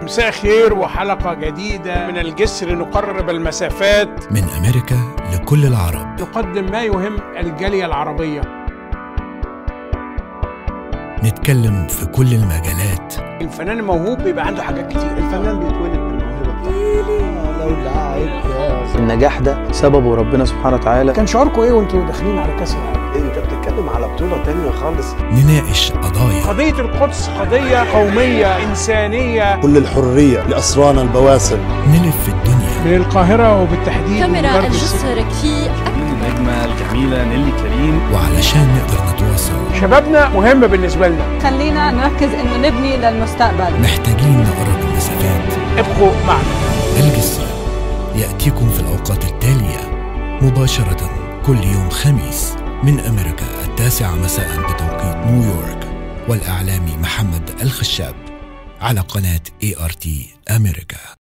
مساء خير وحلقة جديدة من الجسر نقرب المسافات من أمريكا لكل العرب نقدم ما يهم الجالية العربية نتكلم في كل المجالات الفنان الموهوب بيبقى عنده حاجات كتير الفنان بيتولد بالموهبه بتاعته لو لعيب يا النجاح ده سببه ربنا سبحانه وتعالى كان شعوركم ايه وانتوا داخلين على كاس العالم؟ انت بتتكلم على بطوله تانية خالص نناقش قضايا قضية القدس قضية قومية إنسانية كل الحرية لأسرانا البواسل نلف الدنيا من القاهرة وبالتحديد من كاميرا غرب الصين. الجسر في النجمة الجميلة نيلي كريم وعلشان نقدر نتواصل شبابنا مهم بالنسبة لنا خلينا نركز انه نبني للمستقبل محتاجين نقرب المسافات ابقوا معنا الجسر يأتيكم في الأوقات التالية مباشرة كل يوم خميس من أمريكا التاسعة مساء بتوقيت نيويورك والإعلامي محمد الخشاب على قناة ART أمريكا